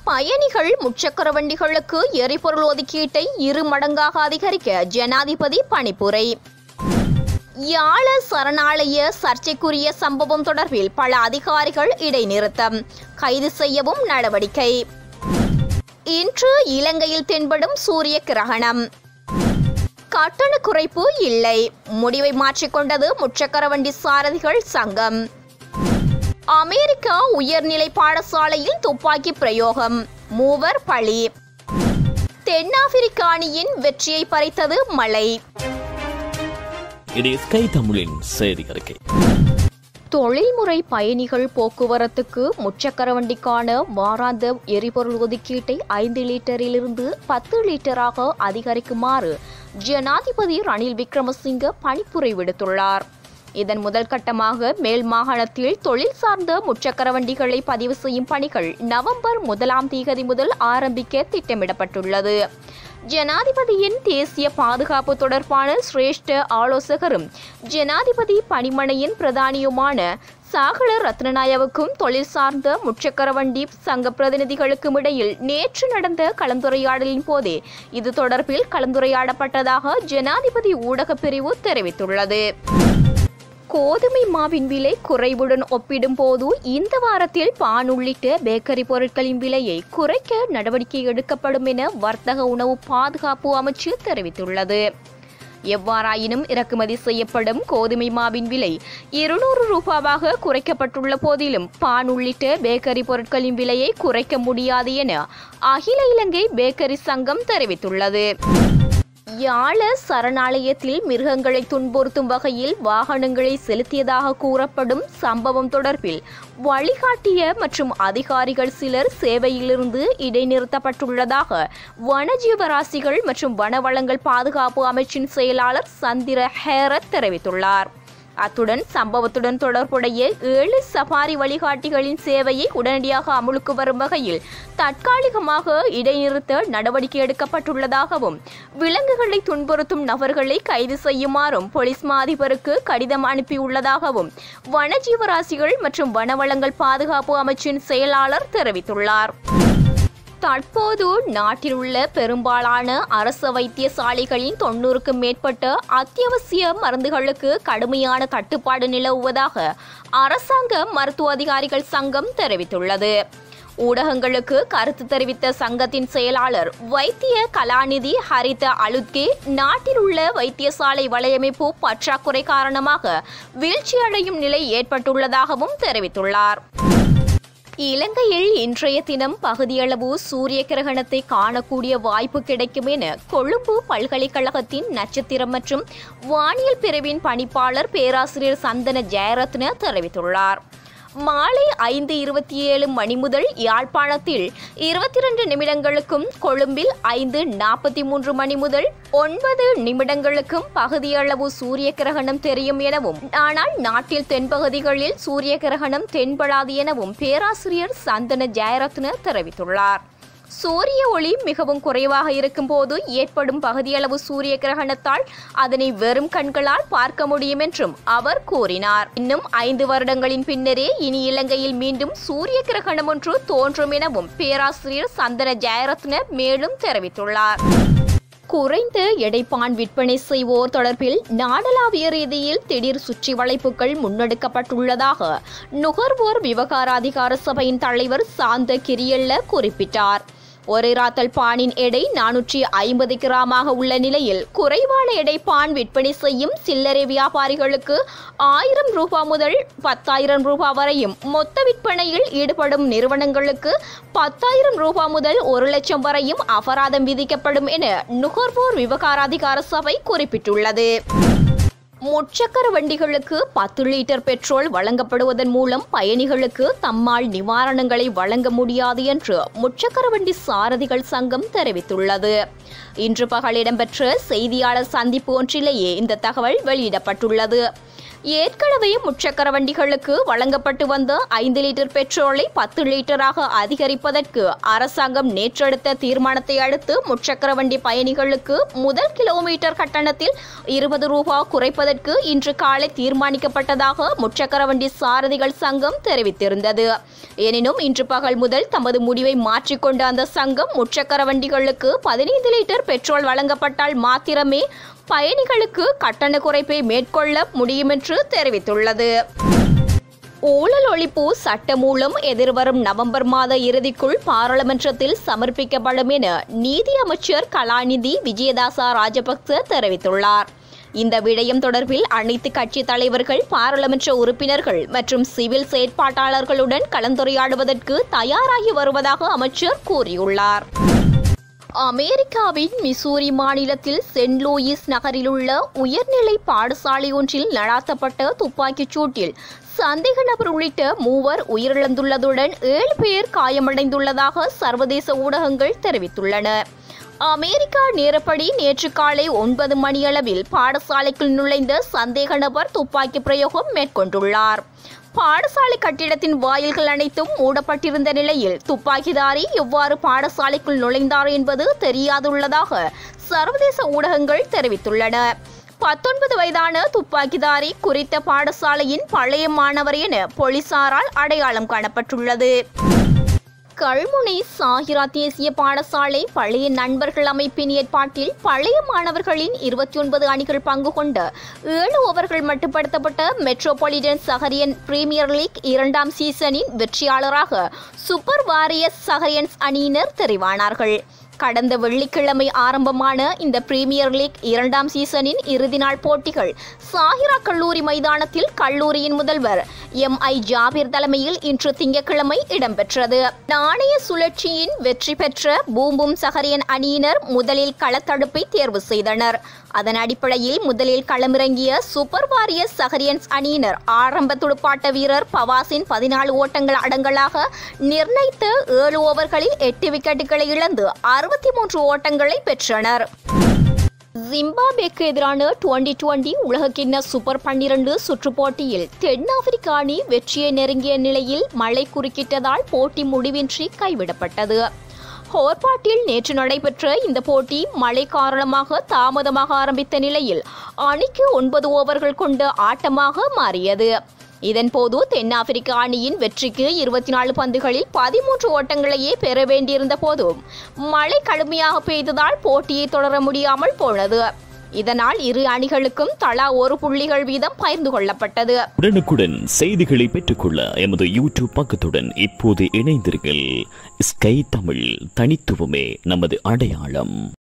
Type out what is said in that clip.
பயணிகள் முச்சக்கர வண்டிகளுக்கு எரிபொருள் ஒதுக்கீட்டை இரு மடங்காக அதிகரிக்க ஜனாதிபதி பணிப்புரை யாழ சரணாலய சர்ச்சைக்குரிய சம்பவம் தொடர்பில் பல அதிகாரிகள் இடைநிறுத்தம் கைது செய்யவும் நடவடிக்கை இன்று இலங்கையில் தென்படும் சூரிய கிரகணம் கட்டண குறைப்பு இல்லை முடிவை மாற்றிக்கொண்டது முச்சக்கர வண்டி சாரதிகள் சங்கம் அமெரிக்கா உயர்நிலை பாடசாலையில் துப்பாக்கி பிரயோகம் மூவர் பலி தென்னாப்பிரிக்க அணியின் வெற்றியை பறித்தது மழை இது ஸ்கை தமிழின் செய்தி அறிக்கை தொழில்முறை பயணிகள் போக்குவரத்துக்கு முச்சக்கர வண்டிக்கான வாராந்த எரிபொருள் ஒதுக்கீட்டை ஐந்து லிட்டரிலிருந்து பத்து லிட்டராக அதிகரிக்குமாறு ஜனாதிபதி ரணில் விக்ரமசிங்க பணிப்புரை விடுத்துள்ளார் இதன் முதல் கட்டமாக மேல் மாகாணத்தில் தொழில் சார்ந்த முச்சக்கர வண்டிகளை பதிவு செய்யும் பணிகள் நவம்பர் முதலாம் தேதி முதல் ஆரம்பிக்க திட்டமிடப்பட்டுள்ளது ஜனாதிபதியின் தேசிய பாதுகாப்பு தொடர்பான சிரேஷ்ட ஆலோசகரும் ஜனாதிபதி பணிமனையின் பிரதானியுமான சாகல ரத்னநாயவுக்கும் தொழில் சார்ந்த முச்சக்கர வண்டி சங்க பிரதிநிதிகளுக்கும் இடையில் நேற்று நடந்த கலந்துரையாடலின் போதே இது தொடர்பில் கலந்துரையாடப்பட்டதாக ஜனாதிபதி ஊடகப் பிரிவு தெரிவித்துள்ளது கோதுமை மாவின் விலை குறைவுடன் ஒப்பிடும்போது இந்த வாரத்தில் பான் உள்ளிட்ட பேக்கரி பொருட்களின் விலையை குறைக்க நடவடிக்கை எடுக்கப்படும் என வர்த்தக உணவு பாதுகாப்பு அமைச்சு தெரிவித்துள்ளது எவ்வாறாயினும் இறக்குமதி செய்யப்படும் கோதுமை மாவின் விலை இருநூறு ரூபாவாக குறைக்கப்பட்டுள்ள போதிலும் பான் உள்ளிட்ட பேக்கரி பொருட்களின் விலையை குறைக்க முடியாது என அகில இலங்கை பேக்கரி சங்கம் தெரிவித்துள்ளது யாழ சரணாலயத்தில் மிருகங்களை துன்புறுத்தும் வகையில் வாகனங்களை செலுத்தியதாக கூறப்படும் சம்பவம் தொடர்பில் வழிகாட்டிய மற்றும் அதிகாரிகள் சிலர் சேவையிலிருந்து இடைநிறுத்தப்பட்டுள்ளதாக வனஜீவராசிகள் மற்றும் வனவளங்கள் பாதுகாப்பு அமைச்சின் செயலாளர் சந்திர ஹேரத் தெரிவித்துள்ளார் அத்துடன் சம்பவத்துடன் தொடர்புடைய ஏழு சஃபாரி வழிகாட்டிகளின் சேவையை உடனடியாக அமுலுக்கு வரும் வகையில் தற்காலிகமாக இடைநிறுத்த நடவடிக்கை எடுக்கப்பட்டுள்ளதாகவும் விலங்குகளை துன்புறுத்தும் நபர்களை கைது செய்யுமாறும் போலீஸ் மா அதிபருக்கு கடிதம் அனுப்பியுள்ளதாகவும் வனஜீவராசிகள் மற்றும் வனவளங்கள் பாதுகாப்பு அமைச்சின் செயலாளர் தெரிவித்துள்ளார் தற்போது நாட்டில் உள்ள பெரும்பாலான அரச வைத்தியசாலைகளின் தொன்னூறுக்கும் மேற்பட்ட அத்தியாவசிய மருந்துகளுக்கு கடுமையான தட்டுப்பாடு நிலவுவதாக அரசாங்க மருத்துவ அதிகாரிகள் சங்கம் தெரிவித்துள்ளது ஊடகங்களுக்கு கருத்து தெரிவித்த சங்கத்தின் செயலாளர் வைத்திய கலாநிதி ஹரித அலுத்கே நாட்டில் உள்ள வைத்தியசாலை வலையமைப்பு பற்றாக்குறை காரணமாக வீழ்ச்சியடையும் நிலை ஏற்பட்டுள்ளதாகவும் தெரிவித்துள்ளார் இலங்கையில் இன்றைய தினம் பகுதியளவு சூரிய கிரகணத்தை காணக்கூடிய வாய்ப்பு கிடைக்கும் என கொழும்பு பல்கலைக்கழகத்தின் நட்சத்திரம் மற்றும் வானியல் பிரிவின் பணிப்பாளர் பேராசிரியர் சந்தன ஜெயரத்ன தெரிவித்துள்ளார் மாலை ஐந்து இருபத்தி ஏழு மணி முதல் யாழ்ப்பாணத்தில் இருபத்தி ரெண்டு நிமிடங்களுக்கும் கொழும்பில் ஐந்து நாற்பத்தி மூன்று மணி முதல் ஒன்பது நிமிடங்களுக்கும் பகுதியளவு சூரிய கிரகணம் தெரியும் எனவும் ஆனால் நாட்டில் தென்பகுதிகளில் சூரிய கிரகணம் தென்படாது எனவும் பேராசிரியர் சந்தன ஜெயரத்ன தெரிவித்துள்ளார் சூரிய ஒளி மிகவும் குறைவாக இருக்கும்போது ஏற்படும் பகுதியளவு சூரிய கிரகணத்தால் அதனை வெறும் கண்களால் பார்க்க முடியும் என்றும் அவர் கூறினார் இன்னும் ஐந்து வருடங்களின் பின்னரே இனி இலங்கையில் மீண்டும் சூரிய கிரகணம் ஒன்று தோன்றும் எனவும் பேராசிரியர் சந்தன ஜெயரத்ன மேலும் தெரிவித்துள்ளார் குறைந்த எடைப்பான் விற்பனை செய்வோர் தொடர்பில் நாடளாவிய ரீதியில் திடீர் சுற்றி வளைப்புகள் முன்னெடுக்கப்பட்டுள்ளதாக நுகர்வோர் விவகார அதிகார சபையின் தலைவர் சாந்த கிரியல்ல குறிப்பிட்டார் ஒரு ராத்தல் பானின் எடை நானூற்றி ஐம்பது கிராமாக உள்ள நிலையில் குறைவான எடை பான் விற்பனை செய்யும் சில்லறை வியாபாரிகளுக்கு ஆயிரம் ரூபாய் முதல் பத்தாயிரம் ரூபாய் வரையும் மொத்த விற்பனையில் ஈடுபடும் நிறுவனங்களுக்கு பத்தாயிரம் ரூபாய் முதல் ஒரு லட்சம் வரையும் அபராதம் விதிக்கப்படும் என நுகர்வோர் விவகார அதிகார சபை குறிப்பிட்டுள்ளது முச்சக்கர வண்டிகளுக்கு பத்து லிட்டர் பெட்ரோல் வழங்கப்படுவதன் மூலம் பயணிகளுக்கு தம்மால் நிவாரணங்களை வழங்க முடியாது என்று முச்சக்கர வண்டி சாரதிகள் சங்கம் தெரிவித்துள்ளது இன்று பகல் இடம்பெற்ற செய்தியாளர் சந்திப்பு ஒன்றிலேயே இந்த தகவல் வெளியிடப்பட்டுள்ளது ஏற்கனவே முச்சக்கர வண்டிகளுக்கு வழங்கப்பட்டு வந்த ஐந்து லிட்டர் பெட்ரோலை பத்து லிட்டராக அதிகரிப்பதற்கு அரசாங்கம் நேற்றெடுத்த தீர்மானத்தை அடுத்து முச்சக்கர வண்டி பயணிகளுக்கு முதல் கிலோமீட்டர் கட்டணத்தில் இருபது ரூபாய் குறைப்பதற்கு இன்று காலை தீர்மானிக்கப்பட்டதாக முச்சக்கர வண்டி சாரதிகள் சங்கம் தெரிவித்திருந்தது எனினும் இன்று பகல் முதல் தமது முடிவை மாற்றிக்கொண்ட அந்த சங்கம் முச்சக்கர வண்டிகளுக்கு பதினைந்து லிட்டர் பெட்ரோல் வழங்கப்பட்டால் மாத்திரமே பயணிகளுக்கு கட்டண குறைப்பை மேற்கொள்ள முடியும் என்று தெரிவித்துள்ளது ஊழல் ஒழிப்பு சட்ட மூலம் எதிர்வரும் நவம்பர் மாத இறுதிக்குள் பாராளுமன்றத்தில் சமர்ப்பிக்கப்படும் என நீதி அமைச்சர் கலாநிதி விஜயதாசா ராஜபக்ச தெரிவித்துள்ளார் இந்த விடயம் தொடர்பில் அனைத்து கட்சி தலைவர்கள் பாராளுமன்ற உறுப்பினர்கள் மற்றும் சிவில் செயற்பாட்டாளர்களுடன் கலந்துரையாடுவதற்கு தயாராகி வருவதாக அமைச்சர் கூறியுள்ளார் அமெரிக்காவின் மிசூரி மாநிலத்தில் சென்ட் லூயிஸ் நகரிலுள்ள உயர்நிலை பாடசாலை ஒன்றில் நடாத்தப்பட்ட துப்பாக்கிச் சூட்டில் சந்தேக நபர் உள்ளிட்ட மூவர் உயிரிழந்துள்ளதுடன் ஏழு பேர் காயமடைந்துள்ளதாக சர்வதேச ஊடகங்கள் தெரிவித்துள்ளன அமெரிக்கா நேரப்படி நேற்று காலை ஒன்பது மணியளவில் பாடசாலைக்குள் நுழைந்த சந்தேக நபர் துப்பாக்கி பிரயோகம் மேற்கொண்டுள்ளார் பாடசாலை கட்டிடத்தின் வாயில்கள் அனைத்தும் மூடப்பட்டிருந்த நிலையில் துப்பாக்கிதாரி எவ்வாறு பாடசாலைக்குள் நுழைந்தார் என்பது தெரியாதுள்ளதாக சர்வதேச ஊடகங்கள் தெரிவித்துள்ளன பத்தொன்பது வயதான துப்பாக்கிதாரி குறித்த பாடசாலையின் பழைய மாணவர் என போலீசாரால் அடையாளம் காணப்பட்டுள்ளது கல்முனை சாகிரா தேசிய பாடசாலை பழைய நண்பர்கள் அமைப்பின் ஏற்பாட்டில் பழைய மாணவர்களின் இருபத்தி ஒன்பது அணிகள் பங்கு கொண்ட ஏழு ஓவர்கள் மட்டுப்படுத்தப்பட்ட மெட்ரோபாலிட்டன் சஹரியன் பிரீமியர் லீக் இரண்டாம் சீசனின் வெற்றியாளராக சூப்பர் வாரியர்ஸ் சஹரியன்ஸ் அணியினர் தெரிவானார்கள் கடந்த வெள்ளிக்கிழமை ஆரம்பமான இந்த பிரீமியர் லீக் இரண்டாம் சீசனின் இறுதி நாள் போட்டிகள் சாகிரா கல்லூரி மைதானத்தில் கல்லூரியின் முதல்வர் எம் ஐ ஜாபீர் தலைமையில் இன்று திங்கட்கிழமை இடம்பெற்றது நாணய சுழற்சியின் வெற்றி பெற்ற பூம்பும் சஹரியன் அணியினர் முதலில் களத்தடுப்பை தேர்வு செய்தனர் அதன் அடிப்படையில் முதலில் களமிறங்கிய சூப்பர் வாரியர்ஸ் சஹரியன்ஸ் அணியினர் ஆரம்ப துடுப்பாட்ட வீரர் பவாஸின் பதினாலு ஓட்டங்கள் அடங்கலாக நிர்ணயித்த ஏழு ஓவர்களில் எட்டு விக்கெட்டுகளை இழந்து அறுபத்தி மூன்று ஓட்டங்களை பெற்றனர் ஜிம்பாப்வேக்கு எதிரான டுவெண்டி டுவெண்டி உலகக்கிண்ண சூப்பர் பன்னிரண்டு சுற்றுப் போட்டியில் தென்னாப்பிரிக்க அணி வெற்றியை நெருங்கிய நிலையில் மழை குறுக்கிட்டதால் போட்டி முடிவின்றி கைவிடப்பட்டது ஹோர்பாட்டில் நேற்று நடைபெற்ற இந்த போட்டி மழை காரணமாக தாமதமாக ஆரம்பித்த நிலையில் அணிக்கு ஒன்பது ஓவர்கள் கொண்ட ஆட்டமாக மாறியது இதன்போது தென்னாப்பிரிக்க அணியின் வெற்றிக்கு இருபத்தி நாலு பந்துகளில் பதிமூன்று ஓட்டங்களையே பெற வேண்டியிருந்த போதும் மழை கடுமையாக பெய்ததால் போட்டியை தொடர முடியாமல் போனது இதனால் இரு அணிகளுக்கும் தலா ஒரு புள்ளிகள் வீதம் பகிர்ந்து கொள்ளப்பட்டது உடனுக்குடன் செய்திகளை பெற்றுக்கொள்ள எமது யூடியூப் பக்கத்துடன் இப்போது இணைந்தீர்கள் ஸ்கை தமிழ் தனித்துவமே நமது அடையாளம்